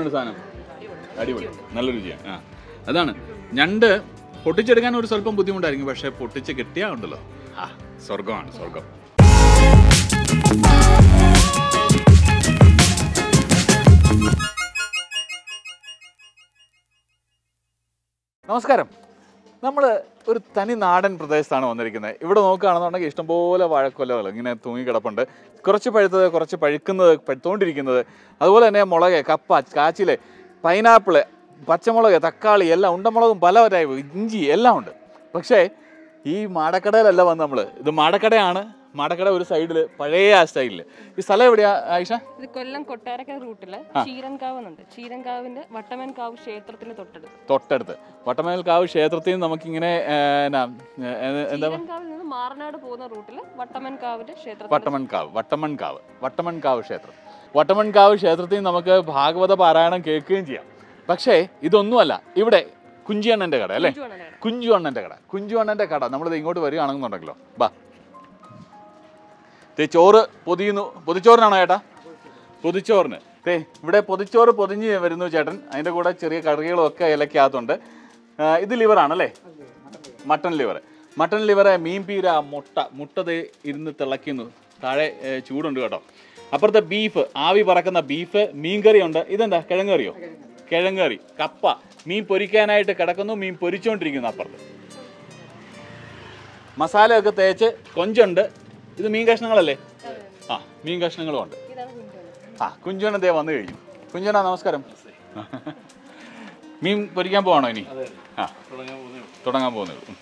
എങ്ങനെയുണ്ട് സാധനം അടിപൊളി നല്ല രുചിയാണ് ആ അതാണ് ഞണ്ട് പൊട്ടിച്ചെടുക്കാൻ ഒരു സ്വല്പം ബുദ്ധിമുട്ടായിരിക്കും പക്ഷേ പൊട്ടിച്ച് കിട്ടിയാൽ ഉണ്ടല്ലോ ആ സ്വർഗമാണ് സ്വർഗം നമസ്കാരം നമ്മൾ ഒരു തനി നാടൻ പ്രദേശത്താണ് വന്നിരിക്കുന്നത് ഇവിടെ നോക്കുകയാണെന്നുണ്ടെങ്കിൽ ഇഷ്ടംപോലെ വാഴക്കൊലകൾ ഇങ്ങനെ തൂങ്ങിക്കിടപ്പുണ്ട് കുറച്ച് പഴുത്തത് കുറച്ച് പഴുക്കുന്നത് പഴുത്തോണ്ടിരിക്കുന്നത് അതുപോലെ തന്നെ മുളക് കപ്പ കാച്ചില് പൈനാപ്പിള് പച്ചമുളക് തക്കാളി എല്ലാം ഉണ്ടമുളകും പല ടൈപ്പ് ഇഞ്ചി എല്ലാം ഉണ്ട് പക്ഷേ ഈ മാടക്കടയിലല്ല വന്ന് നമ്മൾ ഇത് മാടക്കടയാണ് മാടക്കട ഒരു സൈഡിൽ പഴയ ആ സ്റ്റൈലിൽ ഈ സ്ഥലം എവിടെയാ ആയിഷ ഇത് കൊല്ലം കൊട്ടാരക്കര റൂട്ടില് ചീരൻകാവ് എന്നുണ്ട് ചീരൻകാവിന്റെ വട്ടമൻകാവ് ക്ഷേത്രത്തിന് തൊട്ടടുത്ത് തൊട്ടടുത്ത് വട്ടമേൽക്കാവ് ക്ഷേത്രത്തിൽ നിന്ന് നമുക്കിങ്ങനെ ഏ, എന്നാ, ഏ, എന്താ ചീരൻകാവിൽ നിന്ന് മാറനാട് പോകുന്ന റൂട്ടില് വട്ടമൻകാവിന്റെ ക്ഷേത്രത്തിന് വട്ടമൺകാവ് വട്ടമൺകാവ് വട്ടമൺകാവ് ക്ഷേത്രം വട്ടമൺകാവ് ക്ഷേത്രത്തിൽ നമുക്ക് ഭാഗവത പാരായണം കേൾക്കുകയും ചെയ്യാം പക്ഷേ ഇതൊന്നുമല്ല ഇവിടെ കുഞ്ചിയണ്ണൻ്റെ കട അല്ലേ ചുറ്റുമാണ് അവിടെ. കുഞ്ചു അണ്ണൻ്റെ കട കുഞ്ചു അണ്ണൻ്റെ കട നമ്മളിത് ഇങ്ങോട്ട് വരികയാണെന്നുണ്ടെങ്കിലോ ബാ ദേ ചോറ് പൊതിയുന്നു പൊതിച്ചോറിനാണോ ചേട്ടാ പൊതിച്ചോറിന് ദേ ഇവിടെ പൊതിച്ചോറ് പൊതിഞ്ഞ് വരുന്നു ചേട്ടൻ അതിൻ്റെ കൂടെ ചെറിയ കറികളും ഒക്കെ ഇലക്കകത്തുണ്ട് ആ, ഇത് ലിവറാണല്ലേ മട്ടൺ ലിവർ മട്ടൺ ലിവർ മീൻ പീര മുട്ട മുട്ട ദേ ഇരുന്ന് തിളയ്ക്കുന്നു താഴെ ഏ, ചൂടുണ്ട് കേട്ടോ അപ്പുറത്തെ ബീഫ് ആവി പറക്കുന്ന ബീഫ് മീൻകറി ഉണ്ട് ഇതെന്താ കിഴങ്ങറിയോ കിഴങ്ങറി കപ്പ മീൻ പൊരിക്കാനായിട്ട് കിടക്കുന്നു മീൻ പൊരിച്ചുകൊണ്ടിരിക്കുന്നു അപ്പുറത്ത് മസാലയൊക്കെ തേച്ച് കൊഞ്ചുണ്ട് ഇത് മീൻ കഷ്ണങ്ങളല്ലേ ആ മീൻ കഷ്ണങ്ങളും ഉണ്ട് ഇതാണ് കുഞ്ചോളം. ആ കുഞ്ചോണ ദേ വന്നു കഴിഞ്ഞു കുഞ്ചോണ നമസ്കാരം മീൻ പൊരിക്കാൻ പോവാണോ ഇനി ആ തുടങ്ങാൻ പോകുന്നത് ഉം.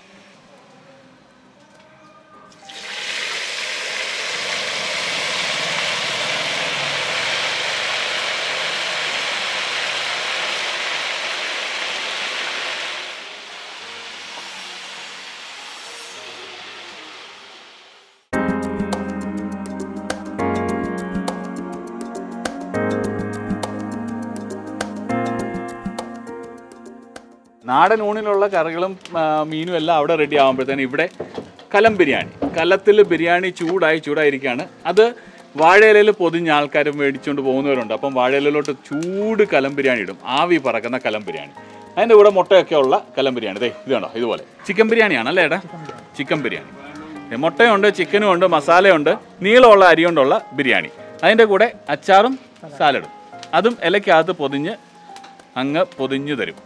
നാടൻ ഊണിലുള്ള കറികളും ആ, മീനും എല്ലാം അവിടെ റെഡി ആകുമ്പോഴത്തേന് ഇവിടെ കലം ബിരിയാണി കലത്തിൽ ബിരിയാണി ചൂടായി ചൂടായിരിക്കുകയാണ് അത് വാഴയിലയിൽ പൊതിഞ്ഞ ആൾക്കാർ മേടിച്ചുകൊണ്ട് പോകുന്നവരുണ്ട് അപ്പം വാഴയിലോട്ട് ചൂട് കലം ബിരിയാണി ഇടും ആവി പറക്കുന്ന കലം ബിരിയാണി അതിൻ്റെ കൂടെ മുട്ടയൊക്കെ ഉള്ള കലം ബിരിയാണി ദേ ഇത് കണ്ടോ ഇതുപോലെ ചിക്കൻ ബിരിയാണിയാണ് അല്ലേ ഏട്ടാ ചിക്കൻ ബിരിയാണി ദേ, മുട്ടയുണ്ട് ചിക്കനും ഉണ്ട് മസാലയുണ്ട് നീളമുള്ള അരി കൊണ്ടുള്ള ബിരിയാണി അതിൻ്റെ കൂടെ അച്ചാറും സാലഡും അതും ഇലയ്ക്കകത്ത് പൊതിഞ്ഞ് അങ്ങ് പൊതിഞ്ഞു തരും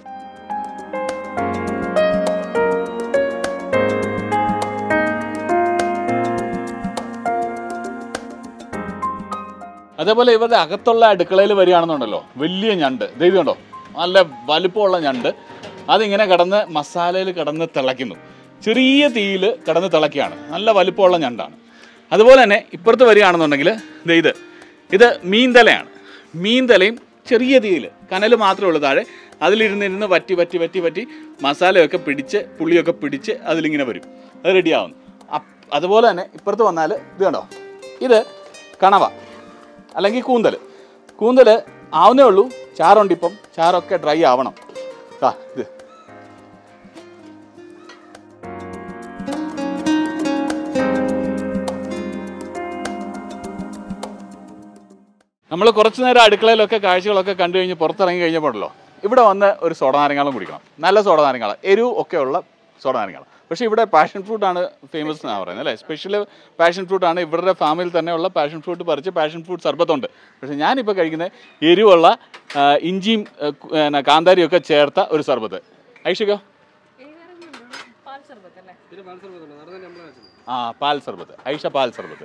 അതേപോലെ ഇവരുടെ അകത്തുള്ള അടുക്കളയിൽ വരികയാണെന്നുണ്ടല്ലോ വലിയ ഞണ്ട് ദേ ഇത് കണ്ടോ നല്ല വലിപ്പമുള്ള ഞണ്ട് അതിങ്ങനെ കിടന്ന് മസാലയിൽ കിടന്ന് തിളയ്ക്കുന്നു ചെറിയ തീയിൽ കിടന്ന് തിളയ്ക്കുകയാണ് നല്ല വലിപ്പമുള്ള ഞണ്ടാണ് അതുപോലെ തന്നെ ഇപ്പുറത്ത് വരികയാണെന്നുണ്ടെങ്കിൽ ദേ ഇത് ഇത് മീൻതലയാണ് മീൻതലയും ചെറിയ തീയിൽ കനൽ മാത്രമേ ഉള്ളൂ താഴെ അതിലിരുന്നിരുന്ന് വറ്റി വറ്റി വറ്റി വറ്റി മസാലയൊക്കെ പിടിച്ച് പുളിയൊക്കെ പിടിച്ച് അതിലിങ്ങനെ വരും അത് റെഡിയാവുന്നു അപ്പ് അതുപോലെ തന്നെ ഇപ്പുറത്ത് വന്നാൽ ഇത് കണ്ടോ ഇത് കണവ അല്ലെങ്കിൽ കൂന്തൽ കൂന്തൽ ആവുന്നേ ഉള്ളൂ ചാറുണ്ട് ഇപ്പം ചാറൊക്കെ ഡ്രൈ ആവണം ആ ഇത് നമ്മൾ കുറച്ച് നേരം അടുക്കളയിലൊക്കെ കാഴ്ചകളൊക്കെ കണ്ടു കഴിഞ്ഞ് പുറത്തിറങ്ങി കഴിഞ്ഞപ്പോഴല്ലോ ഇവിടെ വന്ന് ഒരു സോഡ നാരങ്ങാളം കുടിക്കണം നല്ല സോഡ നാരങ്ങാളം എരിവ് ഒക്കെ ഉള്ള സോഡ നാരങ്ങാളം പക്ഷേ ഇവിടെ പാഷൻ ഫ്രൂട്ട് ആണ് ഫേമസ് എന്നാണ് പറയുന്നത് അല്ലേ സ്പെഷ്യൽ പാഷൻ ഫ്രൂട്ട് ആണ് ഇവരുടെ ഫാമിൽ തന്നെയുള്ള പാഷൻ ഫ്രൂട്ട് പറിച്ച് പാഷൻ ഫ്രൂട്ട് സർബത്തുണ്ട് പക്ഷേ ഞാനിപ്പോൾ കഴിക്കുന്നത് എരിവുള്ള ആ, ഇഞ്ചിയും ആ, കു- പിന്നെ കാന്താരിയും ഒക്കെ ചേർത്ത ഒരു സർബത്ത് ഐഷിക്കോ പാൽ സർബത്ത് അല്ലേ ആ പാൽ സർബത്ത് ഐഷ പാൽ സർബത്ത്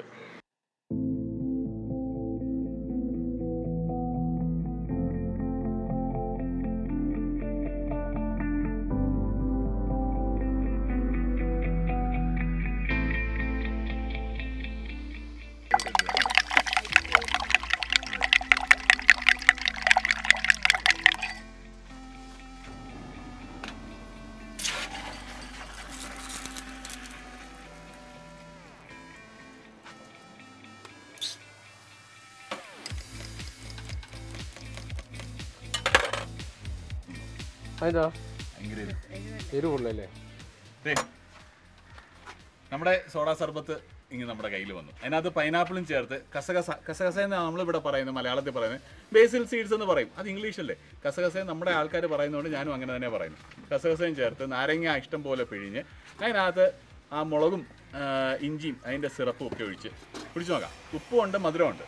അതിനാ ഭയങ്കര എരിവ്. എരിവുള്ളല്ലേ ദേ, നമ്മുടെ സോഡ സർബത്ത് ഇങ്ങനെ നമ്മുടെ കയ്യിൽ വന്നു അതിനകത്ത് പൈനാപ്പിളും ചേർത്ത് കസകസ കസകസ എന്നാണ് നമ്മളിവിടെ പറയുന്നത് മലയാളത്തിൽ പറയുന്നത് ബേസിൽ സീഡ്സ് എന്ന് പറയും അത് ഇംഗ്ലീഷല്ലേ കസകസ നമ്മുടെ ആൾക്കാർ പറയുന്നതുകൊണ്ട് ഞാനും അങ്ങനെ തന്നെ പറയുന്നു കസകസയും ചേർത്ത് നാരങ്ങ ഇഷ്ടം പോലെ പിഴിഞ്ഞ് അതിനകത്ത് ആ മുളകും ആ, ഇഞ്ചിയും അതിൻ്റെ സിറപ്പും ഒക്കെ ഒഴിച്ച് കുടിച്ചു നോക്കാം ഉപ്പുമുണ്ട് മധുരമുണ്ട്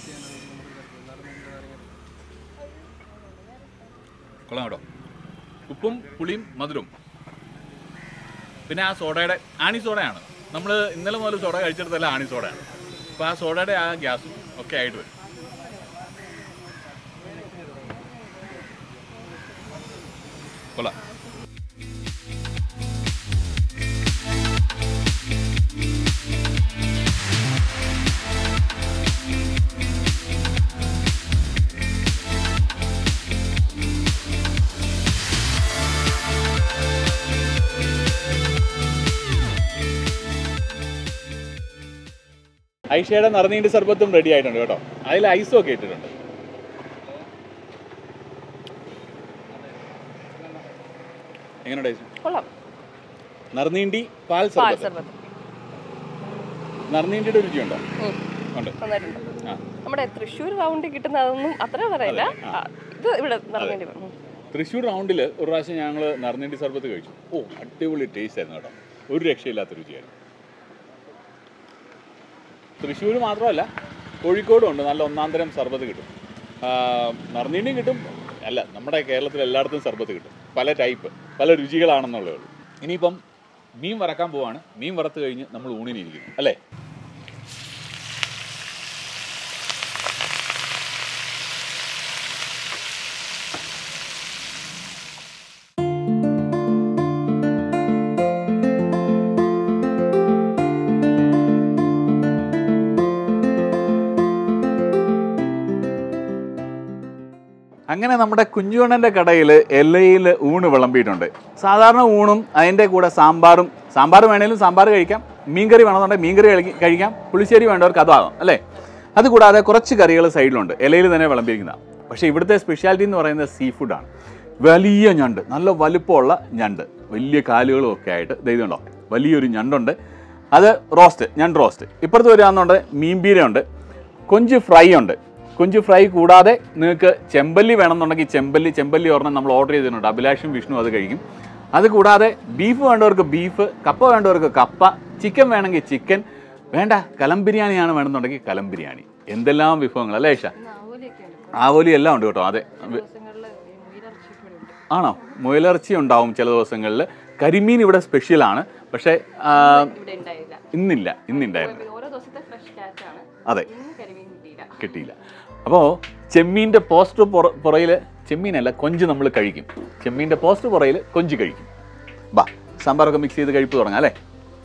കൊള്ളാം കേട്ടോ ഉപ്പും പുളിയും മധുരവും പിന്നെ ആ സോഡയുടെ ആണി സോഡയാണ് നമ്മൾ ഇന്നലെ മുതൽ സോഡ കഴിച്ചെടുത്തല്ല ആണി സോഡയാണ് അപ്പോൾ ആ സോഡയുടെ ആ ഗ്യാസും ഒക്കെ ആയിട്ട് വരും കൊള്ളാം ഐഷയുടെ നറുനീണ്ടി സർബത്തും റെഡി ആയിട്ടുണ്ട് കേട്ടോ അതിൽ ഐസും ഒക്കെ ഇട്ടിട്ടുണ്ട് എങ്ങനെയുണ്ട് ഐസ് കൊള്ളാം നറുനീണ്ടി പാൽ പാൽ സർബത്ത് സർബത്ത് നറുനീണ്ടിയുടെ രുചിയുണ്ടോ ഉം. ഉണ്ട് നന്നായിട്ടുണ്ട് ആ നമ്മുടെ തൃശ്ശൂർ റൗണ്ടിൽ കിട്ടുന്ന അതൊന്നും അത്ര പറയില്ല ആ, ഇത് ഇവിടെ നിറഞ്ഞേണ്ടി വരും ഉം. തൃശ്ശൂർ റൗണ്ടിൽ ഒരു പ്രാവശ്യം ഞങ്ങൾ നറുനീണ്ടി സർബത്ത് കഴിച്ചു ഓ അടിപൊളി ടേസ്റ്റ് ആയിരുന്നു കേട്ടോ ഒരു രക്ഷയില്ലാത്ത രുചിയായിരുന്നു തൃശ്ശൂർ മാത്രമല്ല കോഴിക്കോടും ഉണ്ട് നല്ല ഒന്നാന്തരം സർബത്ത് കിട്ടും ആ, നറുനീണ്ടിയും കിട്ടും അല്ല നമ്മുടെ കേരളത്തിൽ എല്ലായിടത്തും സർബത്ത് കിട്ടും പല ടൈപ്പ് പല രുചികളാണെന്നുള്ളേ ഉള്ളൂ ഇനിയിപ്പം മീൻ വറക്കാൻ പോവാണ് മീൻ വറുത്ത് കഴിഞ്ഞ് നമ്മൾ ഊണിനിരിക്കുന്നു അല്ലേ അങ്ങനെ നമ്മുടെ കുഞ്ചുവണ്ണൻ്റെ കടയിൽ എല്ലയിൽ ഊണ് വിളമ്പിയിട്ടുണ്ട് സാധാരണ ഊണും അതിൻ്റെ കൂടെ സാമ്പാറും സാമ്പാർ വേണേലും സാമ്പാർ കഴിക്കാം മീൻകറി വേണമെന്നുണ്ടെങ്കിൽ മീൻകറി കഴി- കഴിക്കാം പുളിശ്ശേരി വേണ്ടവർക്ക് അതാകാം അല്ലേ അതുകൂടാതെ കുറച്ച് കറികൾ സൈഡിലുണ്ട് ഇലയിൽ തന്നെ വിളമ്പിയിരിക്കുന്ന പക്ഷേ ഇവിടുത്തെ സ്പെഷ്യാലിറ്റി എന്ന് പറയുന്നത് സീ ഫുഡാണ് വലിയ ഞണ്ട് നല്ല വലുപ്പമുള്ള ഞണ്ട് വലിയ കാലുകളും ഒക്കെ ആയിട്ട് ദൈവമുണ്ടോ വലിയൊരു ഞണ്ടുണ്ട് അത് റോസ്റ്റ് ഞണ്ട് റോസ്റ്റ് ഇപ്പുറത്ത് വരികയാണെന്നുണ്ടെങ്കിൽ മീൻപീരയുണ്ട് കൊഞ്ച് ഫ്രൈ ഉണ്ട് കൊഞ്ച് ഫ്രൈ കൂടാതെ നിങ്ങൾക്ക് ചെമ്പല്ലി വേണമെന്നുണ്ടെങ്കിൽ ചെമ്പല്ലി ചെമ്പല്ലി ഒരെണ്ണം നമ്മൾ ഓർഡർ ചെയ്തിട്ടുണ്ട് അഭിലാഷും വിഷ്ണു അത് കഴിക്കും അത് കൂടാതെ ബീഫ് വേണ്ടവർക്ക് ബീഫ് കപ്പ വേണ്ടവർക്ക് കപ്പ ചിക്കൻ വേണമെങ്കിൽ ചിക്കൻ വേണ്ട കലം ബിരിയാണിയാണ് വേണമെന്നുണ്ടെങ്കിൽ കലം ബിരിയാണി എന്തെല്ലാം വിഭവങ്ങൾ അല്ലേ ഏഷ ഇന്ന് ആവോലിയൊക്കെ ഉണ്ട് ആവോലി എല്ലാം ഉണ്ട് കേട്ടോ അതെ ദിവസങ്ങളിൽ മുയിലിറച്ചിയൊക്കെ ഇവിടെ ഉണ്ട് ആണോ മുയലിറച്ചി ഉണ്ടാവും ചില ദിവസങ്ങളിൽ കരിമീൻ ഇവിടെ സ്പെഷ്യലാണ് പക്ഷേ ആ, ഇവിടെ ഉണ്ടായില്ല ഇന്നില്ല ഇന്നുണ്ടായിരുന്നു പിന്നെ ഓരോ ദിവസത്തെ ഫ്രഷ് ക്യാച്ച് ആണ് അതെ ഇന്ന് കരിമീൻ കിട്ടിയില്ല കിട്ടിയില്ല അപ്പോൾ ചെമ്മീൻ്റെ പോസ്റ്റ് പുറ പുറയിൽ ചെമ്മീനല്ല കൊഞ്ച് നമ്മൾ കഴിക്കും ചെമ്മീൻ്റെ പോസ്റ്റ് പുറയിൽ കൊഞ്ച് കഴിക്കും ബാ സാമ്പാറൊക്കെ മിക്സ് ചെയ്ത് കഴിപ്പ് തുടങ്ങാം അല്ലേ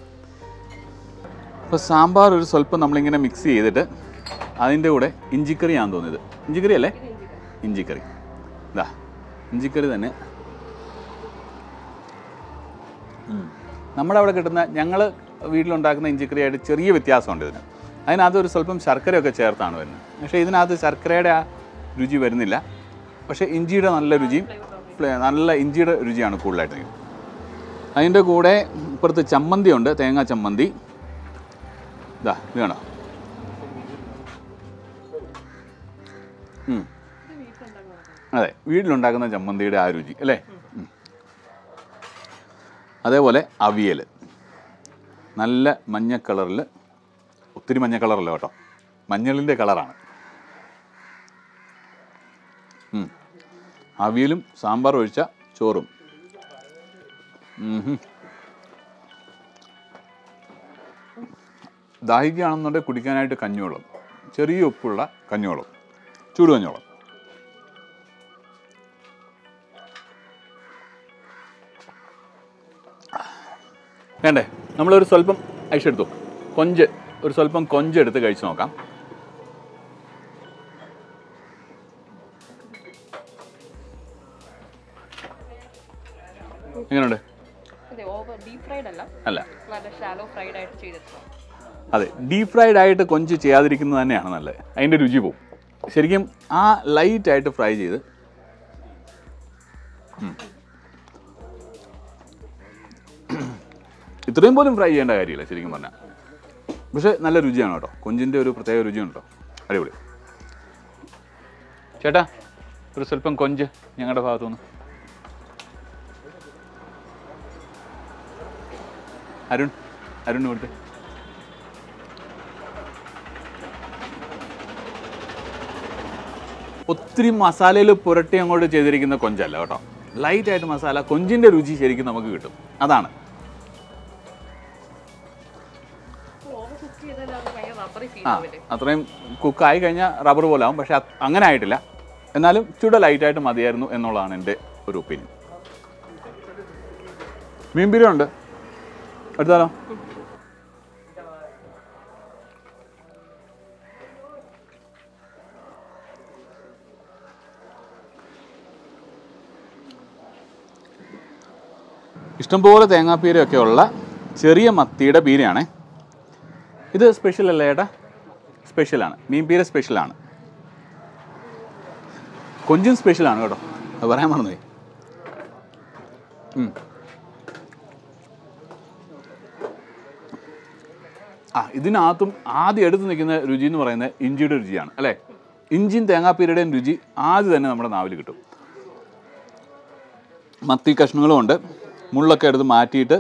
അപ്പോൾ സാമ്പാർ ഒരു സ്വല്പം നമ്മളിങ്ങനെ മിക്സ് ചെയ്തിട്ട് അതിൻ്റെ കൂടെ ഇഞ്ചിക്കറിയാണെന്ന് തോന്നിയത് ഇഞ്ചിക്കറി അല്ലേ ഇഞ്ചിക്കറി ഇതാ ഇഞ്ചിക്കറി തന്നെ ഉം. നമ്മുടെ അവിടെ കിട്ടുന്ന ഞങ്ങൾ വീട്ടിലുണ്ടാക്കുന്ന ഇഞ്ചിക്കറിയായിട്ട് ചെറിയ വ്യത്യാസമുണ്ട് ഇതിന് അതിനകത്ത് ഒരു സ്വല്പം ശർക്കരയൊക്കെ ചേർത്താണ് വരുന്നത് പക്ഷേ ഇതിനകത്ത് ശർക്കരയുടെ ആ രുചി വരുന്നില്ല പക്ഷേ ഇഞ്ചിയുടെ നല്ല രുചിയും ഫ്ലേ- നല്ല ഇഞ്ചിയുടെ രുചിയാണ് കൂടുതലായിട്ട് നിൽക്കുന്നത് അതിൻ്റെ കൂടെ ഇപ്പുറത്ത് ചമ്മന്തി ഉണ്ട് തേങ്ങാ ചമ്മന്തി ഇതാ ഇത് വേണോ ഉം. അതെ വീട്ടിലുണ്ടാക്കുന്ന ചമ്മന്തിയുടെ ആ രുചി അല്ലേ ഉം. അതേപോലെ അവിയൽ നല്ല മഞ്ഞ കളറിൽ ഒത്തിരി മഞ്ഞ കളറല്ല കേട്ടോ മഞ്ഞളിൻ്റെ കളറാണ് ഉം. അവിയലും സാമ്പാർ ഒഴിച്ച ചോറും ഉം ഹും. ദാഹിക്കുകയാണെന്നുണ്ടെങ്കിൽ കുടിക്കാനായിട്ട് കഞ്ഞിവെള്ളം ചെറിയ ഉപ്പുള്ള കഞ്ഞിവെള്ളം ചൂടുകഞ്ഞിവെള്ളം വേണ്ടേ നമ്മളൊരു സ്വല്പം ഐഷെടുത്തു കൊഞ്ച് ഒരു സ്വല്പം കൊഞ്ച് എടുത്ത് കഴിച്ചു നോക്കാം എങ്ങനെയുണ്ട് അതെ ഓവർ ഡീപ് ഫ്രൈഡ് അല്ല അല്ല നല്ല ഷാലോ ഫ്രൈഡ് ആയിട്ട് ചെയ്തിട്ടുണ്ട് അതെ ഡീപ് ഫ്രൈഡ് ആയിട്ട് കൊഞ്ച് ചെയ്യാതിരിക്കുന്നത് തന്നെയാണ് നല്ലത് അതിൻ്റെ രുചി പോവും ശരിക്കും ആ ലൈറ്റ് ആയിട്ട് ഫ്രൈ ചെയ്ത് ഉം. ഇത്രയും പോലും ഫ്രൈ ചെയ്യേണ്ട കാര്യമില്ല ശരിക്കും പറഞ്ഞാൽ പക്ഷേ നല്ല രുചിയാണ് കേട്ടോ കൊഞ്ചിൻ്റെ ഒരു പ്രത്യേക രുചിയുണ്ട് കേട്ടോ അടിപൊളി ചേട്ടാ ഒരു സ്വല്പം കൊഞ്ച് ഞങ്ങളുടെ ഭാഗത്തുനിന്ന് അരുൺ അരുൺ കൊടുത്ത് ഒത്തിരി മസാലയിൽ പുരട്ടി അങ്ങോട്ട് ചെയ്തിരിക്കുന്ന കൊഞ്ചല്ല കേട്ടോ ലൈറ്റ് ആയിട്ട് മസാല കൊഞ്ചിൻ്റെ രുചി ശരിക്കും നമുക്ക് കിട്ടും അതാണ് ആ അത്രയും കുക്കായി കഴിഞ്ഞാൽ റബ്ബർ പോലെ ആവും പക്ഷെ അത് അങ്ങനെ ആയിട്ടില്ല എന്നാലും ചുട ലൈറ്റായിട്ട് മതിയായിരുന്നു എന്നുള്ളതാണ് എൻ്റെ ഒരു ഒപ്പീനിയൻ മീൻ ബിരിയാണി ഉണ്ട് എടുത്താലോ ഇഷ്ടംപോലെ തേങ്ങാപ്പീരയൊക്കെ ഉള്ള ചെറിയ മത്തിയുടെ പീരയാണേ ഇത് സ്പെഷ്യൽ അല്ലേ ഏട്ടാ സ്പെഷ്യലാണ് മീൻ പീര സ്പെഷ്യലാണ് കൊഞ്ചും സ്പെഷ്യലാണ് കേട്ടോ അത് പറയാൻ മറന്നുപോയി ഉം. ആ ഇതിനകത്തും ആദ്യം എടുത്ത് നിൽക്കുന്ന രുചി എന്ന് പറയുന്നത് ഇഞ്ചിയുടെ രുചിയാണ് അല്ലേ ഇഞ്ചിയും തേങ്ങാപ്പീരയുടെയും രുചി ആദ്യം തന്നെ നമ്മുടെ നാവിൽ കിട്ടും മത്തി കഷ്ണങ്ങളും ഉണ്ട് മുള്ളൊക്കെ എടുത്ത് മാറ്റിയിട്ട്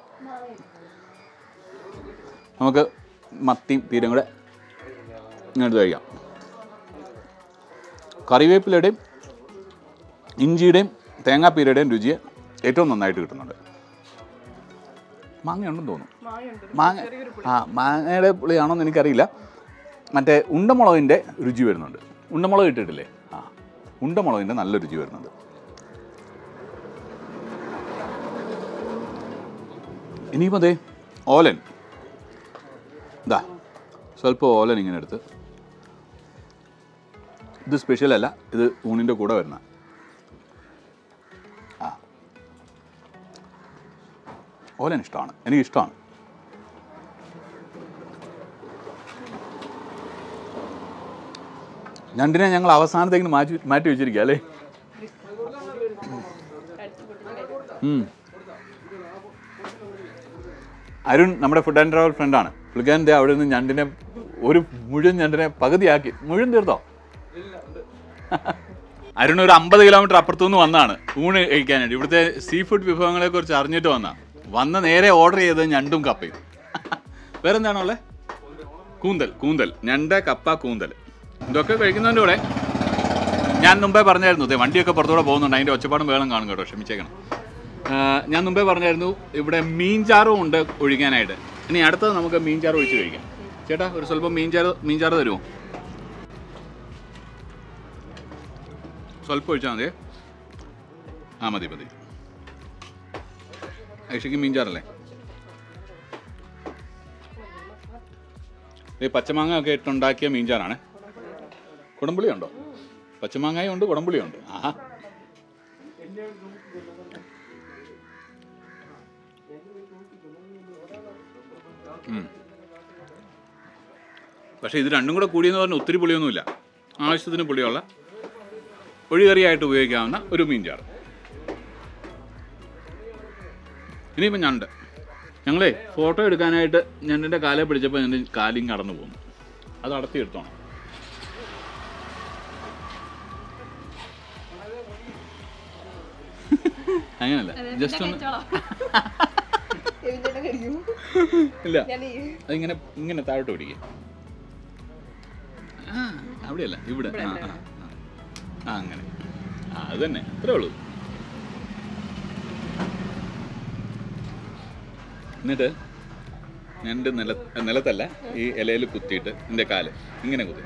നമുക്ക് മത്തിയും പീരയും കൂടെ ഇങ്ങനെ കഴിക്കാം കറിവേപ്പിലയുടെയും ഇഞ്ചിയുടെയും തേങ്ങാപ്പീരയുടെയും രുചി ഏറ്റവും നന്നായിട്ട് കിട്ടുന്നുണ്ട് മാങ്ങയുണ്ടെന്ന് തോന്നുന്നു മാങ്ങ ആ മാങ്ങയുടെ പുളിയാണോന്ന് എനിക്കറിയില്ല മറ്റേ ഉണ്ടമുളകിൻ്റെ രുചി വരുന്നുണ്ട് ഉണ്ടമുളക് ഇട്ടിട്ടില്ലേ ആ ഉണ്ടമുളകിൻ്റെ നല്ല രുചി വരുന്നുണ്ട് ഇനിയിപ്പോൾ അതെ ഓലൻ ഇതാ സ്വല്പം ഓലൻ ഇങ്ങനെ എടുത്ത് ഇത് സ്പെഷ്യൽ അല്ല ഇത് ഊണിൻ്റെ കൂടെ വരുന്ന ആ ഓലൻ ഇഷ്ടമാണ് എനിക്ക് ഇഷ്ടമാണ് ഞണ്ടിനെ ഞങ്ങൾ അവസാനത്തേക്ക് മാറ്റി മാറ്റി വെച്ചിരിക്കുക അല്ലേ ഉം. അരുൺ നമ്മുടെ ഫുഡ് ആൻഡ് ട്രാവൽ ഫ്രണ്ടാണ് പുള്ളിക്കാരൻ ദേ അവിടെ നിന്ന് ഞണ്ടിനെ ഒരു മുഴുവൻ ഞണ്ടിനെ പകുതിയാക്കി മുഴുവൻ തീർത്തോ അരുൺ ഒരു അമ്പത് കിലോമീറ്റർ അപ്പുറത്തു നിന്ന് വന്നാണ് ഊണ് കഴിക്കാനായിട്ട് ഇവിടുത്തെ സീ ഫുഡ് വിഭവങ്ങളെ കുറിച്ച് അറിഞ്ഞിട്ട് വന്നാ വന്ന് നേരെ ഓർഡർ ചെയ്തത് ഞണ്ടും കപ്പയും വേറെന്താണോ ഉള്ളത് കൂന്തൽ കൂന്തൽ ഞണ്ട് കപ്പ കൂന്തൽ ഇതൊക്കെ കഴിക്കുന്നതിൻ്റെ കൂടെ ഞാൻ മുമ്പേ പറഞ്ഞായിരുന്നു ദേ വണ്ടിയൊക്കെ പുറത്തൂടെ പോകുന്നുണ്ട് അതിൻ്റെ ഒച്ചപ്പാടും വേളം കാണും കേട്ടോ ക്ഷമിച്ചേക്കണം ആ, ഞാൻ മുമ്പേ പറഞ്ഞായിരുന്നു ഇവിടെ മീൻചാറും ഉണ്ട് ഒഴിക്കാനായിട്ട് ഇനി അടുത്തത് നമുക്ക് മീൻചാറ് ഒഴിച്ച് കഴിക്കാം ചേട്ടാ ഒരു സ്വല്പം മീൻചാറ് മീൻചാറ് തരുമോ സ്വല്പം ഒഴിച്ചാൽ മതിയേ ആ മതി മതി ഐഷയ്ക്ക് മീൻചാറല്ലേ ഈ പച്ചമാങ്ങ ഒക്കെ ഇട്ടുണ്ടാക്കിയ മീൻചാറാണ് കുടംപുളി ഉണ്ടോ പച്ചമാങ്ങയും ഉണ്ട് കുടംപുളിയും ഉണ്ട് ആഹാ ഉം. പക്ഷേ ഇത് രണ്ടും കൂടെ കൂടിയെന്ന് പറഞ്ഞാൽ ഒത്തിരി പുളിയൊന്നുമില്ല ആവശ്യത്തിന് പുളിയുള്ള ഒഴികറിയായിട്ട് ഉപയോഗിക്കാവുന്ന ഒരു മീൻചാറ് ഇനിയിപ്പോൾ ഞണ്ട് ഞങ്ങളേ ഫോട്ടോ എടുക്കാനായിട്ട് ഞണ്ടിൻ്റെ കാലെ പിടിച്ചപ്പോൾ എൻ്റെ കാലിയും കടന്നു പോകുന്നു അത് അടത്തിയെടുത്തോണം അങ്ങനല്ല ജസ്റ്റ് ഒന്ന് ഇല്ല അതിങ്ങനെ ഇങ്ങനെ താഴോട്ട് പിടിക്കുക ആ അവിടെയല്ല ഇവിടെ ആ ആ ആ. ആ അങ്ങനെ ആ അത് തന്നെ അത്രേ ഉള്ളൂ എന്നിട്ട് ഞണ്ട് നില നിലത്തല്ല ഈ ഇലയിൽ കുത്തിയിട്ട് എൻ്റെ കാല് ഇങ്ങനെ കുത്തി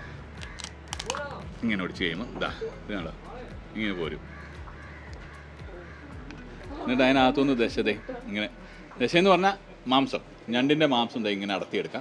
ഇങ്ങനെ ഒടിച്ച് കഴിയുമ്പോൾ ഇതാ ഇതാണോ ഇങ്ങനെ പോരും എന്നിട്ട് അതിനകത്തുനിന്ന് ദശതേ ഇങ്ങനെ ദശ എന്ന് പറഞ്ഞാൽ മാംസം ഞണ്ടിൻ്റെ മാംസം ദേ ഇങ്ങനെ അടത്തിയെടുക്കാം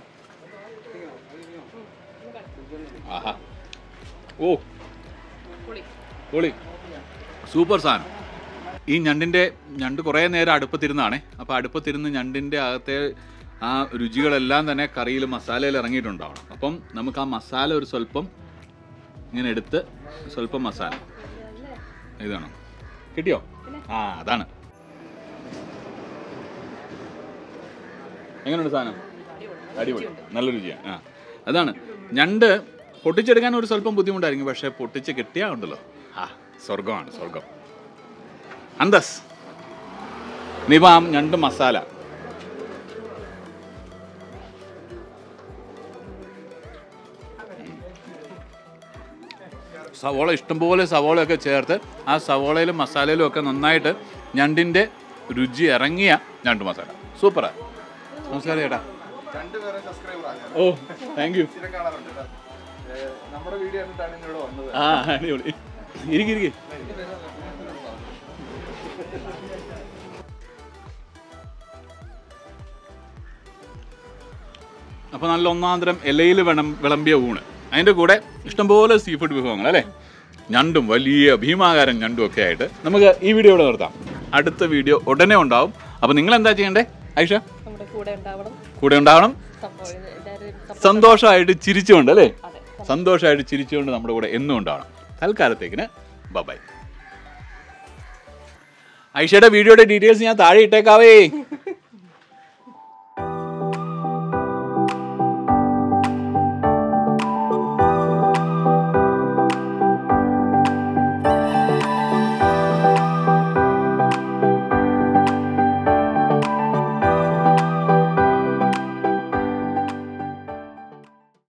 ആഹാ ഓ പൊളി സൂപ്പർ സാധനം ഈ ഞണ്ടിൻ്റെ ഞണ്ട് കുറേ നേരം അടുപ്പത്തിരുന്നാണേ അപ്പോൾ അടുപ്പത്തിരുന്ന് ഞണ്ടിൻ്റെ അകത്തെ ആ രുചികളെല്ലാം തന്നെ കറിയിൽ മസാലയിൽ ഇറങ്ങിയിട്ടുണ്ടാവണം അപ്പം നമുക്ക് ആ മസാല ഒരു സ്വല്പം ഇങ്ങനെ എടുത്ത് സ്വല്പം മസാല ഇതാണോ കിട്ടിയോ ആ അതാണ് എങ്ങനെയുണ്ട് സാധനം അടിപൊളി നല്ല രുചിയാണ് ആ അതാണ് ഞണ്ട് പൊട്ടിച്ചെടുക്കാൻ ഒരു സ്വല്പം ബുദ്ധിമുട്ടായിരിക്കും പക്ഷേ പൊട്ടിച്ച് കിട്ടിയാൽ ഉണ്ടല്ലോ ആ സ്വർഗമാണ് സ്വർഗം അന്തസ് ഇനിയിപ്പോൾ ആ ഞണ്ട് മസാല സവോള ഇഷ്ടംപോലെ സവോളയൊക്കെ ചേർത്ത് ആ സവോളയിലും മസാലയിലും ഒക്കെ നന്നായിട്ട് ഞണ്ടിൻ്റെ രുചി ഇറങ്ങിയ ഞണ്ട് മസാല സൂപ്പറാ നമസ്കാരം ചേട്ടാ രണ്ടുപേരെ സബ്സ്ക്രൈബർ ആണ് ഓ താങ്ക് യു സ്ഥിരം കാണാറുണ്ട് കേട്ടോ. ഏഹ് നമ്മുടെ വീഡിയോ കണ്ടിട്ടാണ് ഇന്ന് ഇവിടെ വന്നത് ആ അടിപൊളി ഇരിക്കും ഇരിക്കും അപ്പോൾ നല്ല ഒന്നാന്തരം ഇലയിൽ വിളം വിളമ്പിയ ഊണ് അതിൻ്റെ കൂടെ ഇഷ്ടംപോലെ സീ ഫുഡ് വിഭവങ്ങൾ അല്ലേ ഞണ്ടും വലിയ ഭീമാകാരം ഞണ്ടും ഒക്കെ ആയിട്ട് നമുക്ക് ഈ വീഡിയോ ഇവിടെ നിർത്താം അടുത്ത വീഡിയോ ഉടനെ ഉണ്ടാവും അപ്പോൾ നിങ്ങൾ എന്താ ചെയ്യണ്ടേ ഐഷ നമ്മുടെ കൂടെ ഉണ്ടാവണം കൂടെ ഉണ്ടാവണം സംഭവം എല്ലാവരും support- സന്തോഷമായിട്ട് ചിരിച്ചുകൊണ്ട് അല്ലേ അതെ സന്തോഷമായിട്ട് ചിരിച്ചുകൊണ്ട് നമ്മുടെ കൂടെ എന്നും ഉണ്ടാവണം തൽക്കാലത്തേക്കിന് ബൈ ഐഷയുടെ വീഡിയോയുടെ ഡീറ്റെയിൽസ് ഞാൻ താഴെ ഇട്ടേക്കാവേ